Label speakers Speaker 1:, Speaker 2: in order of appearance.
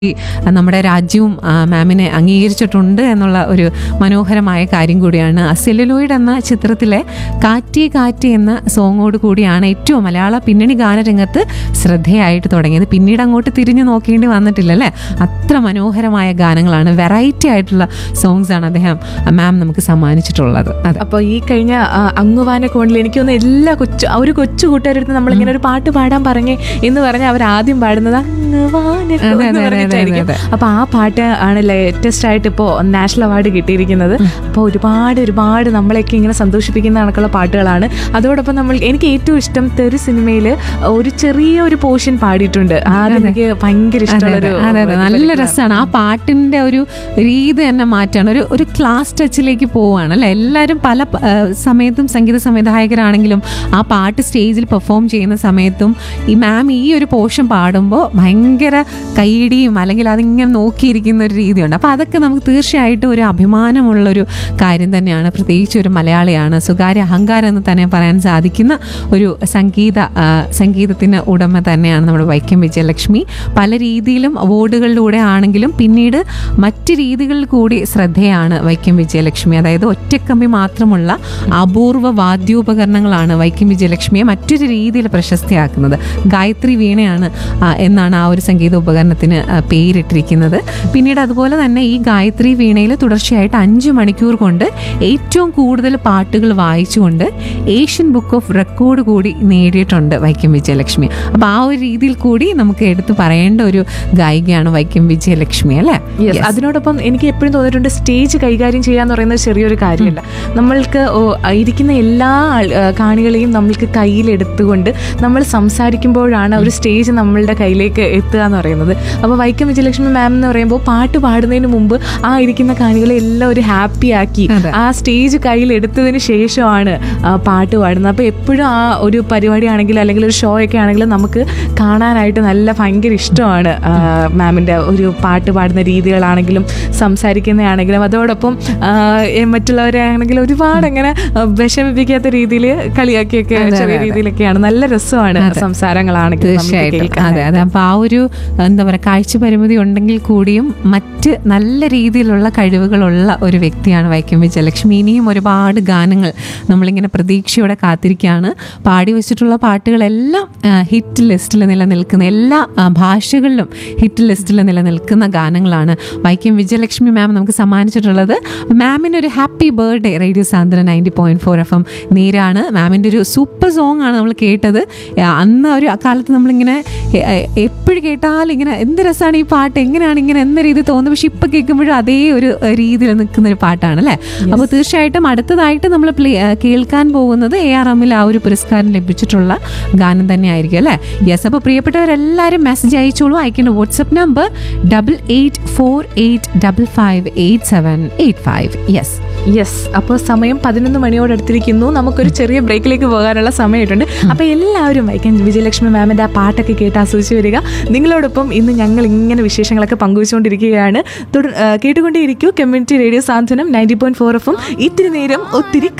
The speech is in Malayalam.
Speaker 1: ഈ നമ്മുടെ രാജ്യവും ആ, മാമിനെ അംഗീകരിച്ചിട്ടുണ്ട് എന്നുള്ള ഒരു മനോഹരമായ കാര്യം കൂടിയാണ് ആ സെല്ലുലോയിഡ് എന്ന ചിത്രത്തിലെ കാറ്റി കാറ്റി എന്ന സോങ്ങോട് കൂടിയാണ് ഏറ്റവും മലയാള പിന്നണി ഗാനരംഗത്ത് ശ്രദ്ധയായിട്ട് തുടങ്ങിയത് പിന്നീട് അങ്ങോട്ട് തിരിഞ്ഞു നോക്കേണ്ടി വന്നിട്ടില്ല അല്ലേ അത്ര മനോഹരമായ ഗാനങ്ങളാണ് വെറൈറ്റി ആയിട്ടുള്ള സോങ്സ് ആണ് അദ്ദേഹം മാം നമുക്ക് സമ്മാനിച്ചിട്ടുള്ളത് അതെ
Speaker 2: അപ്പോൾ ഈ കഴിഞ്ഞ ആ, അങ്ങുവാന കോണിൽ എനിക്ക് തോന്നുന്നു എല്ലാ കൊച്ചു ആ ഒരു കൊച്ചു കൂട്ടുകാരടുത്ത് നമ്മളിങ്ങനെ ഒരു പാട്ട് പാടാൻ പറഞ്ഞേ എന്ന് പറഞ്ഞ് അവർ ആദ്യം പാടുന്നത് അങ്ങുവാന
Speaker 1: അതെ,
Speaker 2: എന്ന്
Speaker 1: അതെ,
Speaker 2: പറഞ്ഞിട്ടായിരിക്കും
Speaker 1: അതെ,
Speaker 2: അപ്പൊ ആ പാട്ട് ആണ് ലേറ്റസ്റ്റ് ആയിട്ട് ഇപ്പോൾ നാഷണൽ അവാർഡ് കിട്ടിയിരിക്കുന്നത് അപ്പോൾ ഒരുപാട് ഒരുപാട് നമ്മളെയൊക്കെ ഇങ്ങനെ സന്തോഷിപ്പിക്കുന്ന കണക്കുള്ള പാട്ടുകളാണ് അതോടൊപ്പം നമ്മൾ എനിക്ക് ഏറ്റവും ഇഷ്ടം തെറി സിനിമയിൽ ഒരു ചെറിയ ഒരു പോർഷൻ പാടിയിട്ടുണ്ട് അത് എനിക്ക് ഭയങ്കര
Speaker 1: അതെ
Speaker 2: ഇഷ്ടമുള്ള
Speaker 1: അതെ
Speaker 2: ഒരു
Speaker 1: അതെ അതെ നല്ല രസമാണ് ആ പാട്ടിന്റെ ഒരു രീതി തന്നെ മാറ്റാണ് ഒരു ഒരു ക്ലാസ് ടച്ചിലേക്ക് പോവുകയാണ് അല്ലെ എല്ലാവരും പല പ- ആ, സമയത്തും സംഗീത സംവിധായകരാണെങ്കിലും ആ പാട്ട് സ്റ്റേജിൽ പെർഫോം ചെയ്യുന്ന സമയത്തും ഈ മാം ഈ ഒരു പോർഷൻ പാടുമ്പോൾ ഭയങ്കര കൈയിടിയും അല്ലെങ്കിൽ അതിങ്ങനെ നോക്കിയിരിക്കുന്ന ഒരു രീതിയുണ്ട് അപ്പോൾ അതൊക്കെ നമുക്ക് തീർച്ചയായിട്ടും ഒരു അഭിമാനമുള്ളൊരു കാര്യം തന്നെയാണ് പ്രത്യേകിച്ച് ഒരു മലയാളിയാണ് സ്വകാര്യ അഹങ്കാരം എന്ന് തന്നെ പറയാൻ സാധിക്കുന്ന ഒരു സംഗീത ആ, സംഗീതത്തിന് ഉടമ തന്നെയാണ് നമ്മുടെ വൈക്കം വിജയലക്ഷ്മി പല രീതിയിലും അവാർഡുകളിലൂടെ ആണെങ്കിലും പിന്നീട് മറ്റ് രീതികളിൽ കൂടി ശ്രദ്ധയാണ് വൈക്കം വിജയലക്ഷ്മി അതായത് ഒറ്റക്കമ്പി മാത്രമുള്ള അപൂർവ വാദ്യോപകരണങ്ങളാണ് വൈക്കം വിജയലക്ഷ്മിയെ മറ്റൊരു രീതിയിൽ പ്രശസ്തിയാക്കുന്നത് ഗായത്രി വീണയാണ് ആ, എന്നാണ് ആ ഒരു സംഗീത ഉപകരണത്തിന് ആ, പേരിട്ടിരിക്കുന്നത് പിന്നീട് അതുപോലെ തന്നെ ഈ ഗായത്രി വീണയിൽ തുടർച്ചയായിട്ട് അഞ്ച് മണിക്കൂർ കൊണ്ട് ഏറ്റവും കൂടുതൽ പാട്ടുകൾ വായിച്ചുകൊണ്ട് ഏഷ്യൻ ബുക്ക് ഓഫ് റെക്കോർഡ് കൂടി നേടിയിട്ടുണ്ട് വൈക്കം വിജയലക്ഷ്മി അപ്പോൾ ആ ഒരു രീതിയിൽ കൂടി നമുക്ക് എടുത്തു പറയേണ്ട ഒരു ഗായികയാണ് വൈക്കം വിജയലക്ഷ്മി അല്ലേ
Speaker 2: Yes, അതിനോടൊപ്പം എനിക്ക് എപ്പോഴും തോന്നിയിട്ടുണ്ട് സ്റ്റേജ് കൈകാര്യം ചെയ്യാന്ന് പറയുന്നത് ചെറിയൊരു കാര്യമല്ല നമ്മൾക്ക് ഓ, ഇരിക്കുന്ന എല്ലാ ആൾ- ആ, കാണികളെയും നമ്മൾക്ക് കയ്യിലെടുത്തുകൊണ്ട് നമ്മൾ സംസാരിക്കുമ്പോഴാണ് ഒരു സ്റ്റേജ് നമ്മളുടെ കയ്യിലേക്ക് എത്തുക എന്ന് പറയുന്നത് അപ്പോൾ വൈക്കം വിജയലക്ഷ്മി മാം എന്ന് പറയുമ്പോൾ പാട്ട് പാടുന്നതിന് മുമ്പ് ആ ഇരിക്കുന്ന കാണികളെ എല്ലാം ഒരു ഹാപ്പി ആക്കി
Speaker 1: അതെ.
Speaker 2: ആ സ്റ്റേജ് കയ്യിലെടുത്തതിന് ശേഷമാണ് ആ, പാട്ട് പാടുന്നത് അപ്പോൾ എപ്പോഴും ആ ഒരു പരിപാടി ആണെങ്കിലും അല്ലെങ്കിൽ ഒരു ഷോ ഒക്കെ ആണെങ്കിലും നമുക്ക് കാണാനായിട്ട് നല്ല ഭയങ്കര ഇഷ്ടമാണ് ആ, മാമിൻ്റെ ഒരു പാട്ട് പാടുന്ന രീതികളാണെങ്കിലും സംസാരിക്കുന്നതാണെങ്കിലും അതോടൊപ്പം ആ, ഏ, മറ്റുള്ളവരെ ആണെങ്കിലും ഒരുപാട് അങ്ങനെ ആ, വിഷമിപ്പിക്കാത്ത രീതിയിൽ കളിയാക്കിയൊക്കെ
Speaker 1: അതെ,
Speaker 2: ചെറിയ
Speaker 1: അതെ.
Speaker 2: രീതിയിലൊക്കെയാണ് നല്ല രസമാണ് സംസാരങ്ങളാണെങ്കിലും നമുക്ക്
Speaker 1: തീർച്ചയായിട്ടും
Speaker 2: കേൾക്കാൻ.
Speaker 1: അതെ അതെ അപ്പോൾ ആ ഒരു എന്താ പറയുക കാഴ്ച പരിമിതി ഉണ്ടെങ്കിൽ കൂടിയും മറ്റ് നല്ല രീതിയിലുള്ള കഴിവുകളുള്ള ഒരു വ്യക്തിയാണ് വൈക്കം വിജയലക്ഷ്മി ഇനിയും ഒരുപാട് ഗാനങ്ങൾ നമ്മളിങ്ങനെ പ്രതീക്ഷയോടെ കാത്തിരിക്കുകയാണ് പാടി വെച്ചിട്ടുള്ള പാട്ടുകളെല്ലാം ആ, ഹിറ്റ് ലിസ്റ്റിൽ നിലനിൽക്കുന്ന എല്ലാ ആ, ഭാഷകളിലും ഹിറ്റ് ലിസ്റ്റിൽ നിലനിൽക്കുന്ന ഗാനങ്ങളാണ് വൈക്കം വിജയലക്ഷ്മി മാം നമുക്ക് സമ്മാനിച്ചിട്ടുള്ളത് മാമിന് ഒരു happy birthday radio Sandra ninety point four F M നേരാണ് മാമിൻ്റെ ഒരു സൂപ്പർ സോങ് ആണ് നമ്മൾ കേട്ടത് ആ, അന്ന് ഒരു അക്കാലത്ത് നമ്മളിങ്ങനെ എപ്പോഴും കേട്ടാലും ഇങ്ങനെ എന്ത് രസമാണ് ഈ പാട്ട് എങ്ങനെയാണ് ഇങ്ങനെ എന്ന രീതി തോന്നുന്നത് പക്ഷെ ഇപ്പം കേൾക്കുമ്പോഴും അതേ ഒരു ഏഹ്, രീതിയിൽ നിൽക്കുന്ന ഒരു പാട്ടാണ് അല്ലേ അപ്പോൾ തീർച്ചയായിട്ടും അടുത്തതായിട്ട് നമ്മൾ പ്ലേ ഏഹ്, കേൾക്കാൻ പോകുന്നത് എ ആർ എമ്മിൽ ആ ഒരു പുരസ്കാരം ലഭിച്ചിട്ടുള്ള ഗാനം തന്നെ ആയിരിക്കും അല്ലേ യെസ് അപ്പോൾ പ്രിയപ്പെട്ടവരെല്ലാവരും മെസ്സേജ് അയച്ചോളൂ അയക്കേണ്ട WhatsApp number double eight four eight double five eight seven eight five yes
Speaker 2: yes അപ്പോൾ സമയം പതിനൊന്ന് മണിയോട് അടുത്തിരിക്കുന്നു നമുക്കൊരു ചെറിയ ബ്രേക്കിലേക്ക് പോകാനുള്ള സമയമായിട്ടുണ്ട് അപ്പോൾ എല്ലാവരും വൈക്കം വിജയലക്ഷ്മി മാമിൻ്റെ ആ പാട്ടൊക്കെ കേട്ട് ആസ്വദിച്ച് വരിക നിങ്ങളോടൊപ്പം ഇന്ന് ഞങ്ങൾ ഇങ്ങനെ വിശേഷങ്ങളൊക്കെ പങ്കുവച്ചുകൊണ്ടിരിക്കുകയാണ് തുടർ ആ, കേട്ടുകൊണ്ടേയിരിക്കൂ community radio Santhwanam ninety point four എഫും ഇത്തിരി നേരം ഒത്തിരി